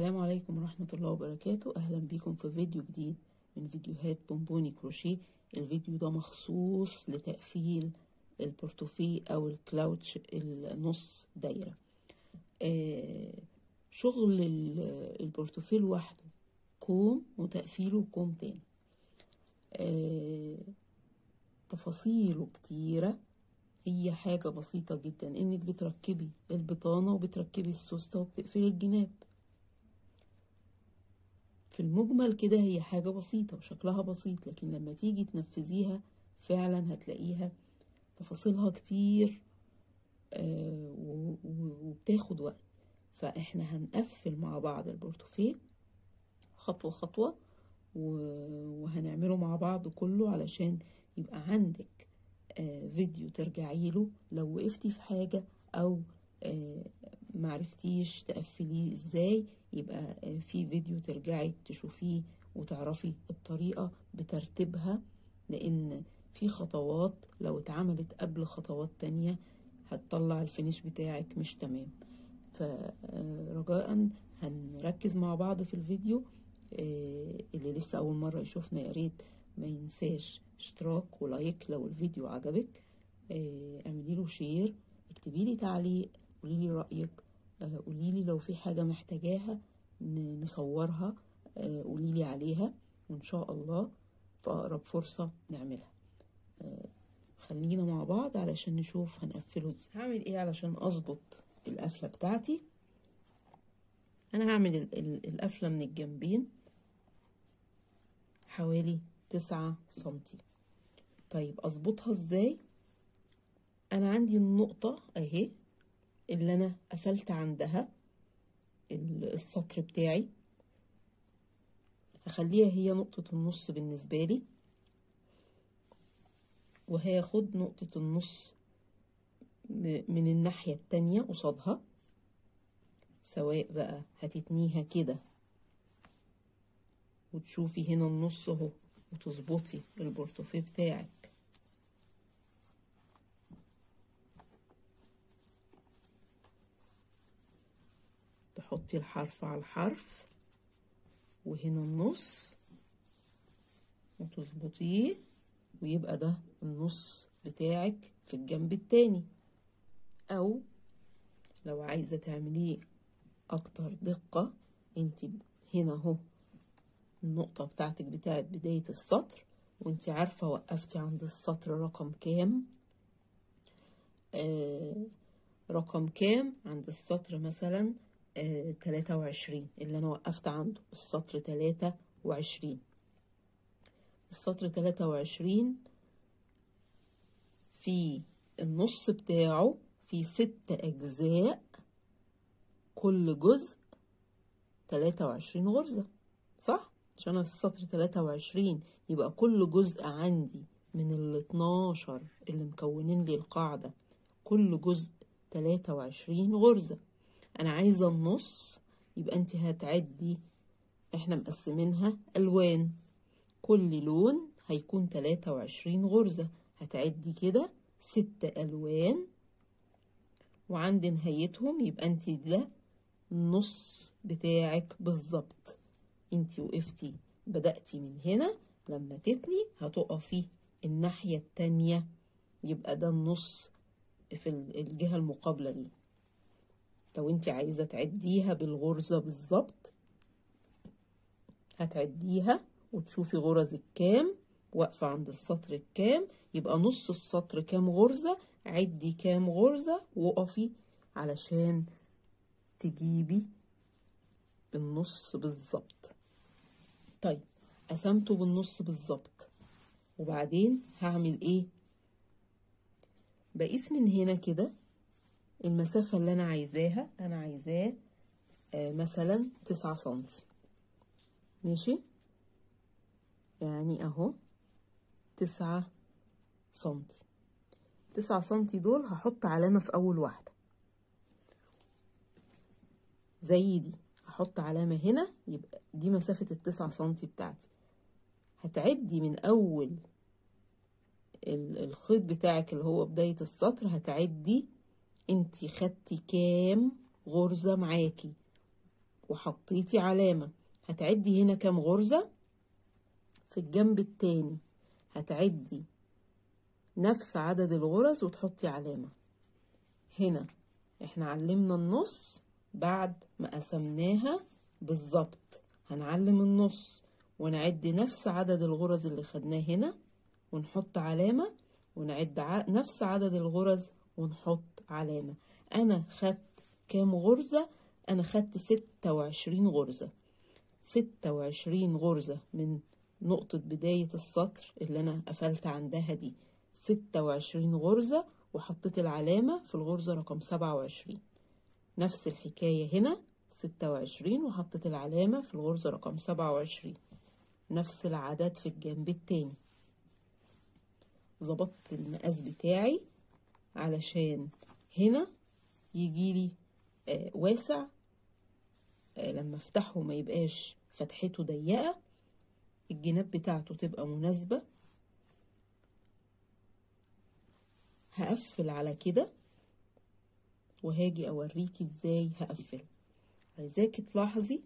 السلام عليكم ورحمة الله وبركاته أهلا بكم في فيديو جديد من فيديوهات بونبوني كروشيه الفيديو ده مخصوص لتقفيل البورتوفيه أو الكلاوتش النص دايرة آه شغل البورتوفيه لوحده كوم وتقفيله كوم تاني آه تفاصيله كتيرة هي حاجة بسيطة جدا انك بتركبي البطانة وبتركبي السوستة وبتقفلي الجناب في المجمل كده هي حاجة بسيطة وشكلها بسيط لكن لما تيجي تنفذيها فعلا هتلاقيها تفاصيلها كتير آه وبتاخد وقت فاحنا هنقفل مع بعض البورتوفيه خطوة خطوة وهنعمله مع بعض كله علشان يبقى عندك آه فيديو ترجعي له لو وقفتي في حاجة أو آه معرفتيش تقفليه ازاي يبقى آه في فيديو ترجعي تشوفيه وتعرفي الطريقة بترتيبها لأن في خطوات لو اتعملت قبل خطوات تانية هتطلع الفينيش بتاعك مش تمام فرجاء هنركز مع بعض في الفيديو اللي لسه أول مرة يشوفنا يا ريت ما ينساش اشتراك ولايك لو الفيديو عجبك اعملي له شير اكتبي لي تعليق قولي لي رايك قولي لي لو في حاجه محتاجاها نصورها قولي لي عليها وان شاء الله في اقرب فرصه نعملها خلينا مع بعض علشان نشوف هنقفله ازاي هعمل ايه علشان اظبط القفله بتاعتي انا هعمل القفله من الجنبين حوالي تسعة سنتي طيب اظبطها ازاي انا عندي النقطة اهي اللي انا قفلت عندها السطر بتاعي هخليها هي نقطة النص بالنسبة لي وهاخد نقطة النص من الناحية التانية قصادها سواء بقى هتتنيها كده وتشوفي هنا النص اهو وتظبطي البورتوفيه بتاعك تحطي الحرف على الحرف وهنا النص وتظبطيه ويبقى ده النص بتاعك في الجنب التاني او لو عايزة تعمليه اكتر دقة انت هنا اهو النقطة بتاعتك بتاعت بداية السطر وانت عارفة وقفتي عند السطر رقم كام آه رقم كام عند السطر مثلا آه تلاتة وعشرين اللي انا وقفت عنده السطر تلاتة وعشرين السطر تلاتة وعشرين في النص بتاعه في ست أجزاء كل جزء تلاتة وعشرين غرزة صح؟ عشان أنا في السطر تلاتة وعشرين يبقى كل جزء عندي من ال 12 اللي مكونين لي القاعدة كل جزء تلاتة وعشرين غرزة أنا عايزة النص يبقى أنت هتعدي إحنا مقسمينها ألوان كل لون هيكون تلاتة وعشرين غرزة هتعدي كده ست ألوان وعند نهايتهم يبقى أنت ده النص بتاعك بالظبط انت وقفتي بدأتي من هنا لما تتني هتقفي الناحية التانية يبقى ده النص في الجهة المقابلة ليه لو انت عايزة تعديها بالغرزة بالظبط هتعديها وتشوفي غرزك كام واقفة عند السطر الكام يبقى نص السطر كام غرزة عدي كام غرزة وقفي علشان تجيبي النص بالظبط طيب قسمته بالنص بالظبط وبعدين هعمل ايه بقيس من هنا كده المسافة اللي انا عايزاها انا عايزاه آه مثلا تسعة سنتي ماشي يعني اهو تسعة سنتي تسعة سنتي دول هحط علامة في اول واحدة زي دي هحط علامة هنا يبقى دي مسافة التسعة سنتي بتاعتي هتعدي من أول الخيط بتاعك اللي هو بداية السطر هتعدي انتي خدتي كام غرزة معاكي وحطيتي علامة هتعدي هنا كام غرزة في الجنب التاني هتعدي نفس عدد الغرز وتحطي علامة هنا احنا علمنا النص بعد ما قسمناها بالظبط هنعلم النص ونعد نفس عدد الغرز اللي خدناه هنا ونحط علامة ونعد ع... نفس عدد الغرز ونحط علامة أنا خدت كام غرزة؟ أنا خدت ستة وعشرين غرزة ستة وعشرين غرزة من نقطة بداية السطر اللي أنا قفلت عندها دي ستة وعشرين غرزة وحطيت العلامة في الغرزة رقم سبعة وعشرين نفس الحكاية هنا ستة وعشرين وحطيت العلامة في الغرزة رقم سبعة وعشرين نفس العدد في الجنب التاني ظبطت المقاس بتاعي علشان هنا يجيلي آه واسع آه لما افتحه ما يبقاش فتحته ضيقة الجناب بتاعته تبقى مناسبة هقفل على كده وهاجي اوريكي ازاي هقفله عايزاكي تلاحظي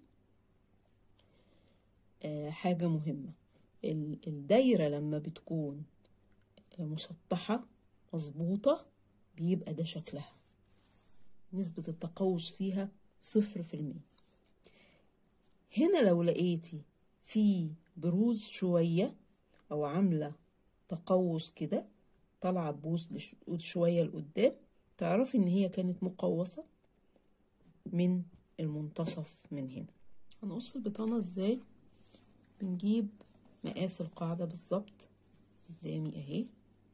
آه حاجة مهمة الدايرة لما بتكون مسطحة مظبوطة بيبقى ده شكلها نسبة التقوس فيها صفر في المية هنا لو لقيتي في بروز شوية أو عاملة تقوس كده طالعة بوز شوية لقدام تعرفي إن هي كانت مقوسة من المنتصف من هنا هنقص البطانة ازاي بنجيب مقاس القاعدة بالظبط قدامي اهي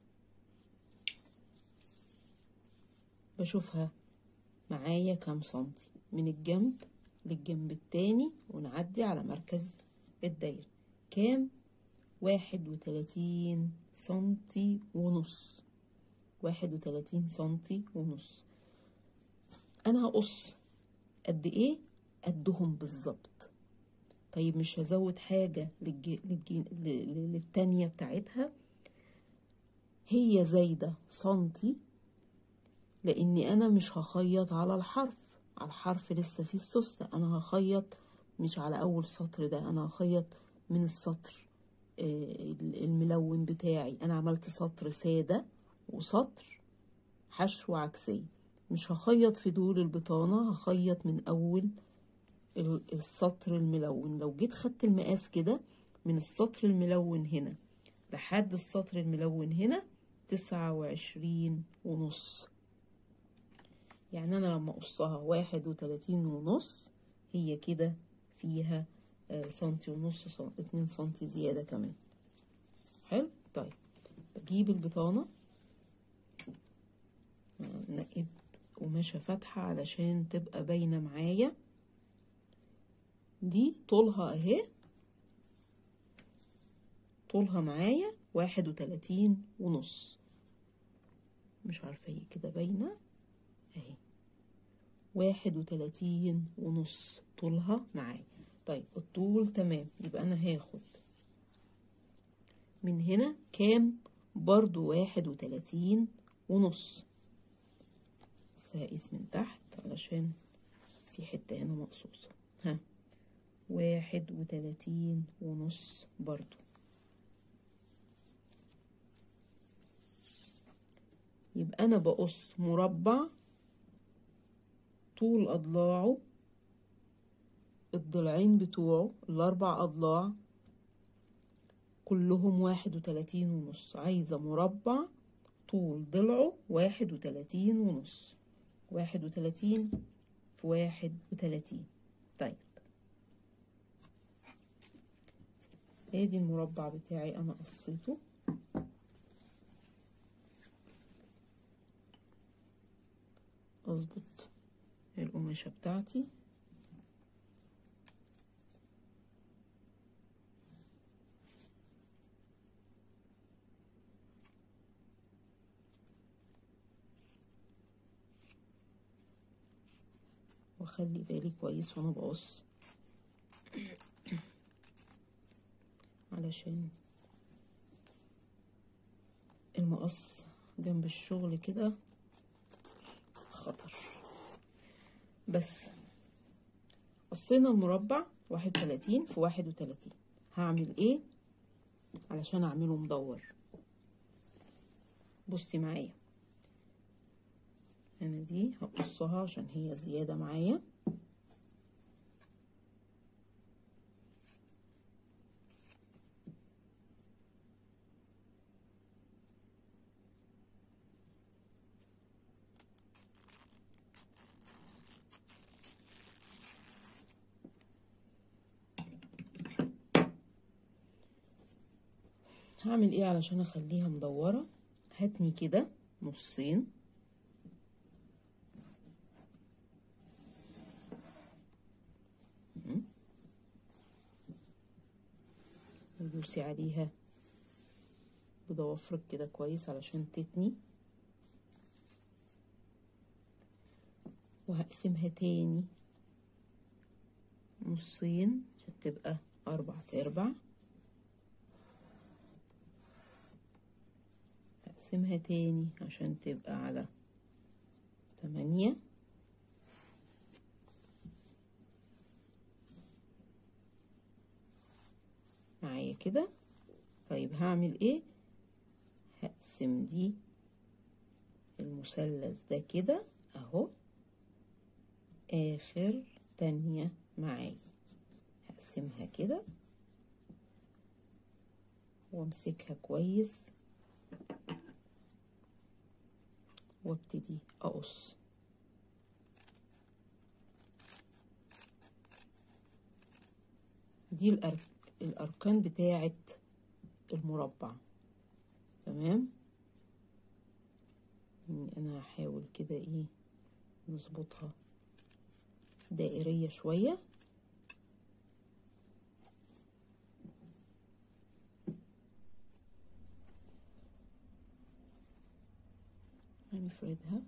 بشوفها معايا كام سنتي من الجنب للجنب التاني ونعدي على مركز الدايرة كام واحد وتلاتين سنتي ونص واحد وتلاتين سنتي ونص انا هقص قد ايه قدهم بالظبط طيب مش هزود حاجة للج... للج... للتانية بتاعتها هي زايدة سنتي لاني انا مش هخيط على الحرف على الحرف لسه فيه السوستة انا هخيط مش على اول سطر ده انا هخيط من السطر الملون بتاعي انا عملت سطر سادة وسطر حشو عكسية مش هخيط في دول البطانة هخيط من اول السطر الملون لو جيت خدت المقاس كده من السطر الملون هنا لحد السطر الملون هنا تسعة وعشرين ونص يعني انا لما اقصها واحد وتلاتين ونص هي كده فيها سنتي ونص سنتي اتنين سنتي زيادة كمان حلو طيب بجيب البطانة نقيت قماشة فاتحة علشان تبقى باينة معايا دي طولها اهي طولها معايا واحد وتلاتين ونص مش عارفة هي كده باينة اهي واحد وتلاتين ونص طولها معايا طيب الطول تمام يبقى انا هاخد من هنا كام برضو واحد وتلاتين ونص بس هقيس من تحت علشان في حتة هنا مقصوصة ها واحد وتلاتين ونص برضو يبقى أنا بقص مربع طول أضلاعه الضلعين بتوعه الأربع أضلاع كلهم واحد وتلاتين ونص عايزة مربع طول ضلعه واحد وتلاتين ونص واحد وتلاتين في واحد وتلاتين طيب ادي المربع بتاعي انا قصيته اظبط القماشة بتاعتي واخلي بالي كويس وانا بقص علشان المقص جنب الشغل كده خطر بس قصينا المربع واحد وتلاتين في واحد وتلاتين هعمل ايه علشان اعمله مدور بصي معايا انا دي هقصها عشان هي زيادة معايا هعمل ايه علشان اخليها مدورة هاتني كده نصين ودوسي عليها بضوافرك كده كويس علشان تتني وهقسمها تاني نصين عشان تبقى أربع تربع هقسمها تاني عشان تبقى على تمانية معايا كده طيب هعمل ايه هقسم دي المثلث ده كده اهو اخر تانية معايا هقسمها كده وامسكها كويس وابتدي اقص دي الأرك... الاركان بتاعه المربع تمام انا هحاول كده ايه نظبطها دائريه شويه هنفردها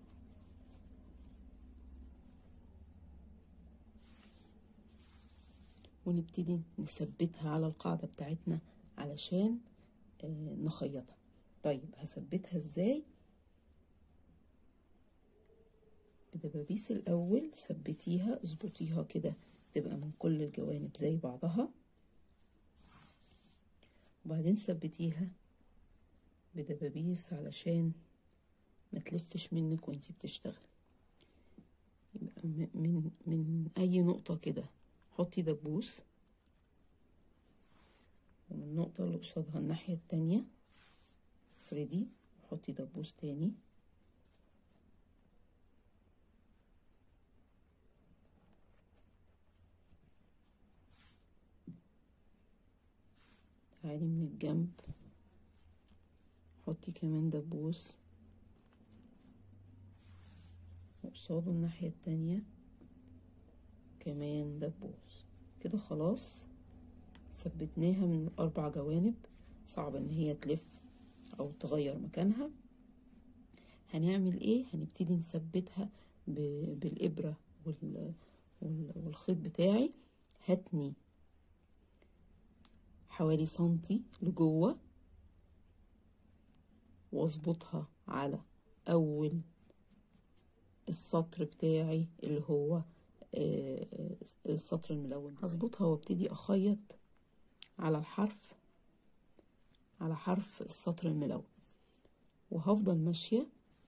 ونبتدي نثبتها على القاعدة بتاعتنا علشان آه نخيطها طيب هثبتها ازاي بدبابيس الأول ثبتيها اظبطيها كده تبقى من كل الجوانب زي بعضها وبعدين ثبتيها بدبابيس علشان ما تلفش منك وانتي بتشتغلي يبقى من من اي نقطة كده حطي دبوس ومن النقطة اللي قصادها الناحية التانية افردي وحطي دبوس تاني تعالي من الجنب حطي كمان دبوس وقصاده الناحية التانية كمان دبوس كده خلاص ثبتناها من الأربع جوانب صعب إن هي تلف أو تغير مكانها هنعمل إيه؟ هنبتدي نثبتها بالإبرة وال... وال... والخيط بتاعي هتني حوالي سنتي لجوه واظبطها على أول السطر بتاعي اللي هو السطر الملون هظبطها وابتدي اخيط على الحرف على حرف السطر الملون وهفضل ماشية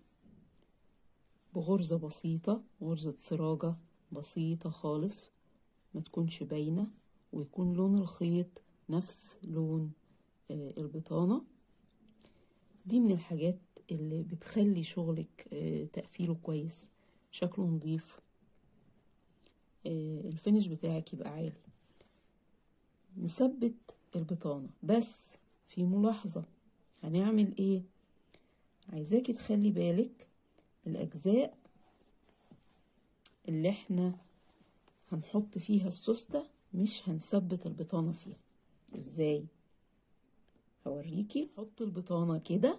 بغرزة بسيطة غرزة سراجة بسيطة خالص ما تكونش باينة ويكون لون الخيط نفس لون البطانة دي من الحاجات اللي بتخلي شغلك تقفيله كويس شكله نظيف الفينش بتاعك يبقى عالي نثبت البطانة بس في ملاحظة هنعمل ايه عايزاكي تخلي بالك الأجزاء اللي احنا هنحط فيها السوستة مش هنثبت البطانة فيها ازاي هوريكي حط البطانة كده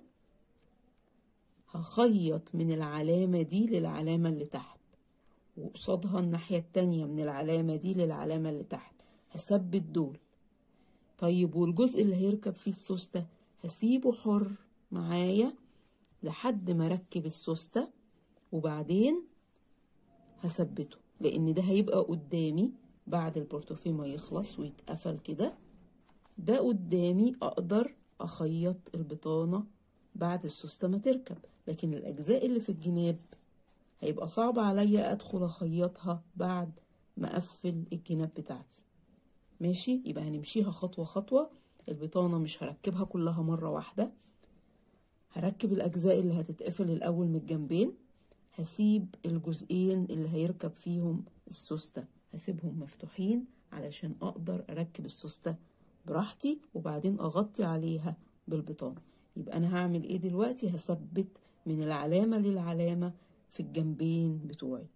هخيط من العلامة دي للعلامة اللي تحت وقصادها الناحية التانية من العلامة دي للعلامة اللي تحت هثبت دول طيب والجزء اللي هيركب فيه السوستة هسيبه حر معايا لحد ما اركب السوستة وبعدين هثبته لان ده هيبقى قدامي بعد البورتوفيه ما يخلص ويتقفل كده ده قدامي اقدر اخيط البطانة بعد السوستة ما تركب لكن الاجزاء اللي في الجناب هيبقى صعب عليا ادخل اخيطها بعد ما اقفل الجناب بتاعتي ماشي يبقى هنمشيها خطوة خطوة البطانة مش هركبها كلها مرة واحدة هركب الأجزاء اللي هتتقفل الأول من الجنبين هسيب الجزئين اللي هيركب فيهم السوستة هسيبهم مفتوحين علشان أقدر أركب السوستة براحتي وبعدين أغطي عليها بالبطانة يبقى أنا هعمل إيه دلوقتي هثبت من العلامة للعلامة في الجنبين بتوعي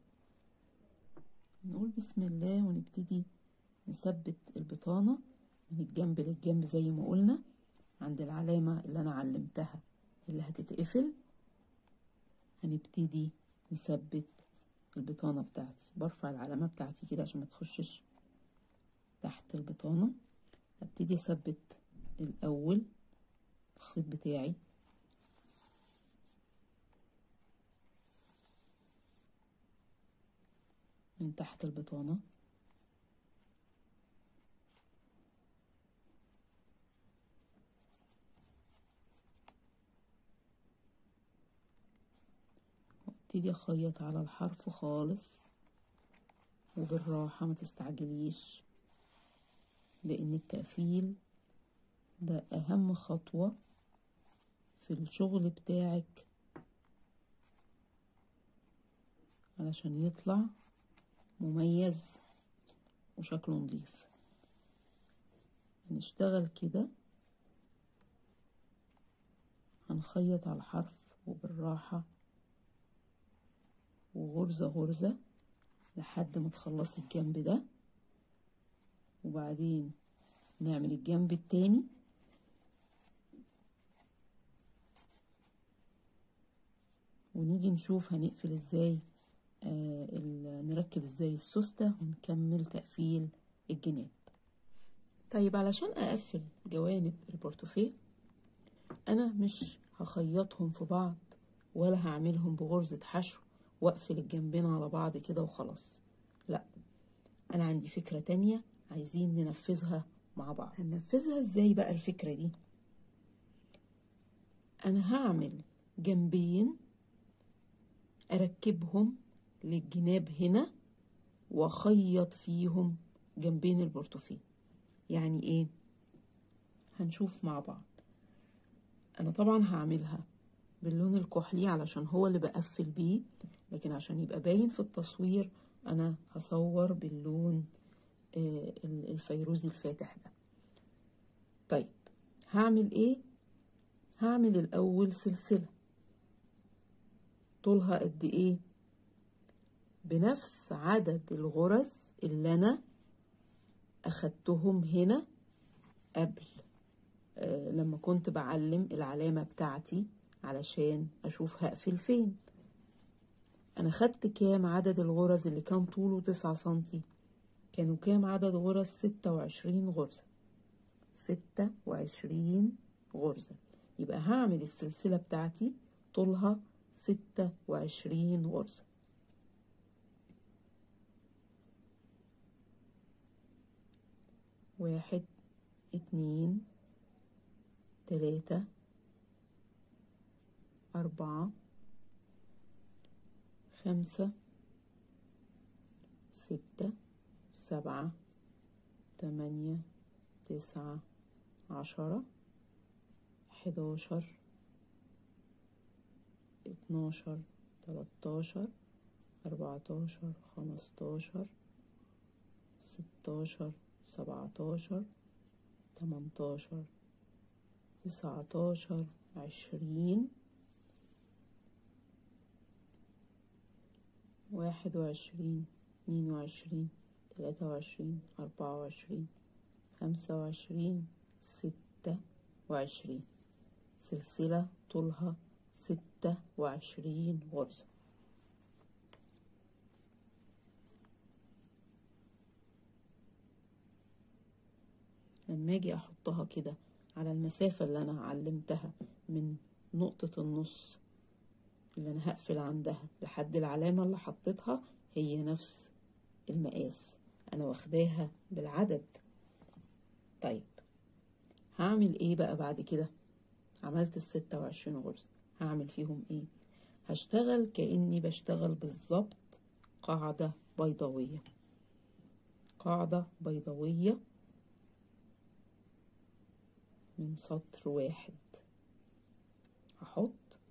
نقول بسم الله ونبتدي نثبت البطانة من الجنب للجنب زي ما قلنا عند العلامة اللي أنا علمتها اللي هتتقفل هنبتدي نثبت البطانة بتاعتي برفع العلامة بتاعتي كده عشان ما تخشش تحت البطانة هبتدي اثبت الأول الخيط بتاعي من تحت البطانة وابتدي اخيط على الحرف خالص وبالراحة ما تستعجليش لان التقفيل ده اهم خطوة في الشغل بتاعك علشان يطلع مميز وشكله نضيف هنشتغل كده هنخيط على الحرف وبالراحة وغرزة غرزة لحد ما تخلصي الجنب ده وبعدين نعمل الجنب التاني ونيجي نشوف هنقفل ازاي آه نركب ازاي السوستة ونكمل تقفيل الجناب طيب علشان اقفل جوانب البورتوفيه انا مش هخيطهم في بعض ولا هعملهم بغرزة حشو واقفل الجنبين على بعض كده وخلاص لا انا عندي فكرة تانية عايزين ننفذها مع بعض هننفذها ازاي بقى الفكرة دي انا هعمل جنبين اركبهم للجناب هنا واخيط فيهم جنبين البورتوفيه يعني ايه هنشوف مع بعض انا طبعا هعملها باللون الكحلي علشان هو اللي بقفل بيه لكن عشان يبقى باين في التصوير انا هصور باللون الفيروزي الفاتح ده طيب هعمل ايه هعمل الاول سلسله طولها قد ايه بنفس عدد الغرز اللي انا اخدتهم هنا قبل آه لما كنت بعلم العلامة بتاعتي علشان اشوف هقفل فين انا خدت كام عدد الغرز اللي كان طوله تسعة سنتي كانوا كام عدد غرز ستة وعشرين غرزة ستة وعشرين غرزة يبقى هعمل السلسلة بتاعتي طولها ستة وعشرين غرزة واحد اتنين تلاتة أربعة خمسة ستة سبعة تمانية تسعة عشرة حداشر اتناشر تلاتاشر أربعتاشر خمستاشر ستاشر سبعتاشر تمنتاشر تسعتاشر عشرين واحد وعشرين اتنين وعشرين تلاتة وعشرين أربعة وعشرين خمسة وعشرين ستة وعشرين سلسلة طولها ستة وعشرين غرزة لما اجي احطها كده على المسافة اللي انا علمتها من نقطة النص اللي انا هقفل عندها لحد العلامة اللي حطيتها هي نفس المقاس انا واخداها بالعدد طيب هعمل ايه بقى بعد كده عملت الستة وعشرين غرزة هعمل فيهم ايه هشتغل كأني بشتغل بالظبط قاعدة بيضاوية قاعدة بيضاوية من سطر واحد هحط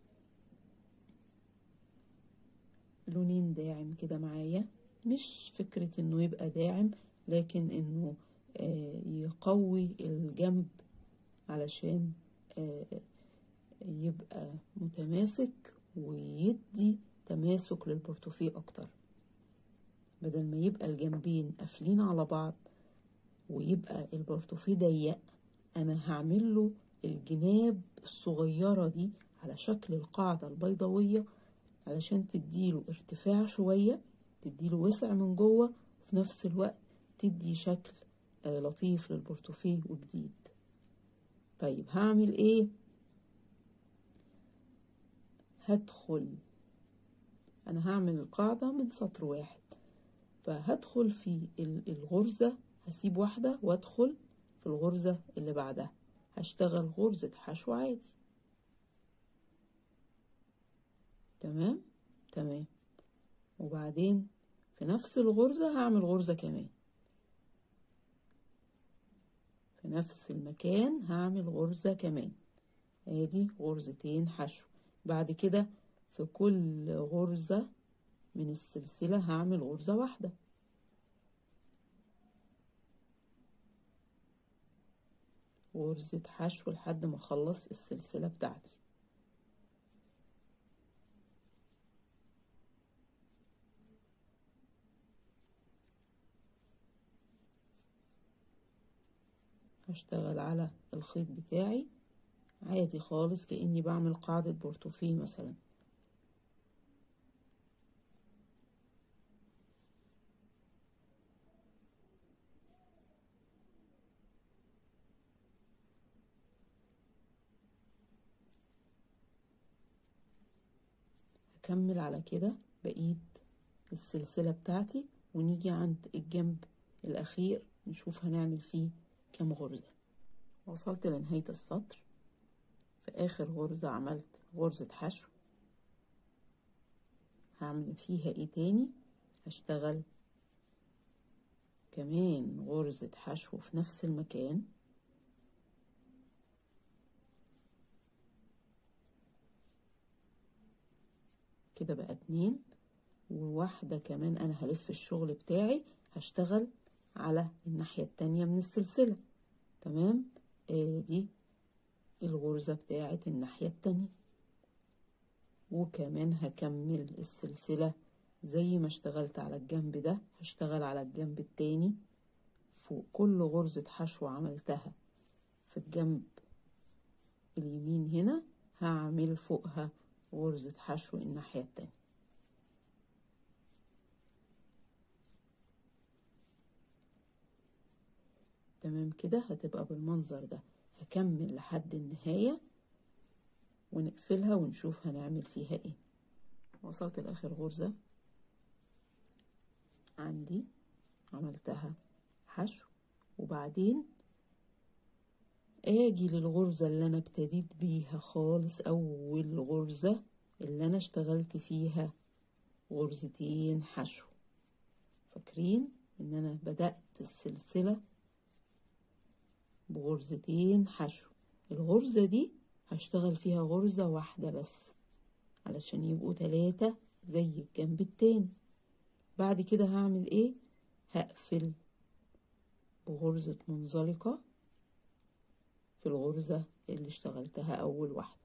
لونين داعم كده معايا مش فكرة انه يبقى داعم لكن انه آه يقوي الجنب علشان آه يبقى متماسك ويدي تماسك للبورتوفيه اكتر بدل ما يبقى الجنبين قافلين على بعض ويبقى البورتوفيه ضيق انا هعمل له الجناب الصغيرة دي على شكل القاعدة البيضاوية علشان تديله ارتفاع شوية تديله وسع من جوه وفي نفس الوقت تدي شكل آه لطيف للبورتوفيه وجديد طيب هعمل ايه هدخل انا هعمل القاعدة من سطر واحد فهدخل في الغرزة هسيب واحدة وادخل في الغرزة اللي بعدها هشتغل غرزة حشو عادي تمام تمام وبعدين في نفس الغرزة هعمل غرزة كمان في نفس المكان هعمل غرزة كمان ادي غرزتين حشو بعد كده في كل غرزة من السلسلة هعمل غرزة واحدة غرزة حشو لحد ما اخلص السلسلة بتاعتي هشتغل على الخيط بتاعي عادي خالص كأني بعمل قاعدة بورتوفيه مثلا هكمل على كده بقيت السلسلة بتاعتي ونيجي عند الجنب الأخير نشوف هنعمل فيه كام غرزة وصلت لنهاية السطر في آخر غرزة عملت غرزة حشو هعمل فيها ايه تاني هشتغل كمان غرزة حشو في نفس المكان كده بقى اتنين وواحدة كمان انا هلف الشغل بتاعي هشتغل على الناحية التانية من السلسلة تمام ادي الغرزة بتاعة الناحية التانية وكمان هكمل السلسلة زي ما اشتغلت على الجنب ده هشتغل على الجنب التاني فوق كل غرزة حشو عملتها في الجنب اليمين هنا هعمل فوقها غرزة حشو الناحية التانية تمام كده هتبقى بالمنظر ده هكمل لحد النهاية ونقفلها ونشوف هنعمل فيها ايه وصلت لاخر غرزة عندي عملتها حشو وبعدين اجي للغرزة اللي انا ابتديت بيها خالص اول غرزة اللي انا اشتغلت فيها غرزتين حشو فاكرين ان انا بدأت السلسلة بغرزتين حشو الغرزة دي هشتغل فيها غرزة واحدة بس علشان يبقوا تلاتة زي الجنب التاني بعد كده هعمل ايه هقفل بغرزة منزلقة في الغرزة اللي اشتغلتها أول واحدة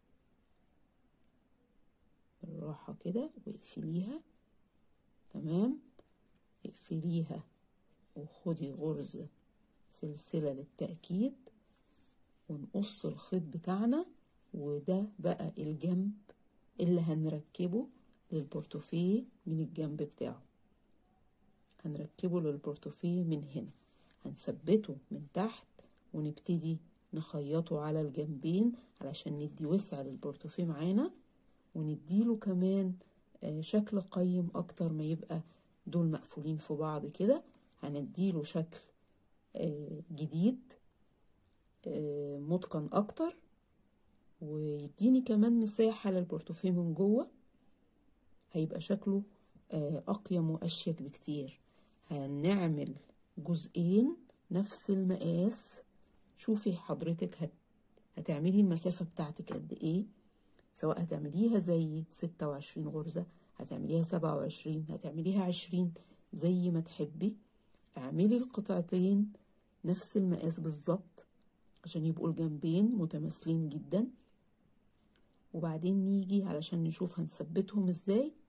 بالراحة كده واقفليها تمام اقفليها وخدي غرزة سلسلة للتأكيد ونقص الخيط بتاعنا وده بقى الجنب اللي هنركبه للبورتوفيه من الجنب بتاعه هنركبه للبورتوفيه من هنا هنثبته من تحت ونبتدي نخيطه على الجنبين علشان ندي وسع للبورتوفيه معانا ونديله كمان آه، شكل قيم اكتر ما يبقى دول مقفولين في بعض كده هنديله شكل آه، جديد آه، متقن اكتر ويديني كمان مساحة للبورتوفيه من جوه هيبقى شكله آه، أقيم وأشيك بكتير هنعمل جزئين نفس المقاس شوفي حضرتك هت... هتعملي المسافة بتاعتك قد ايه سواء هتعمليها زي ستة وعشرين غرزة هتعمليها سبعة وعشرين هتعمليها عشرين زي ما تحبي اعملي القطعتين نفس المقاس بالظبط عشان يبقوا الجنبين متماثلين جدا وبعدين نيجي علشان نشوف هنثبتهم ازاي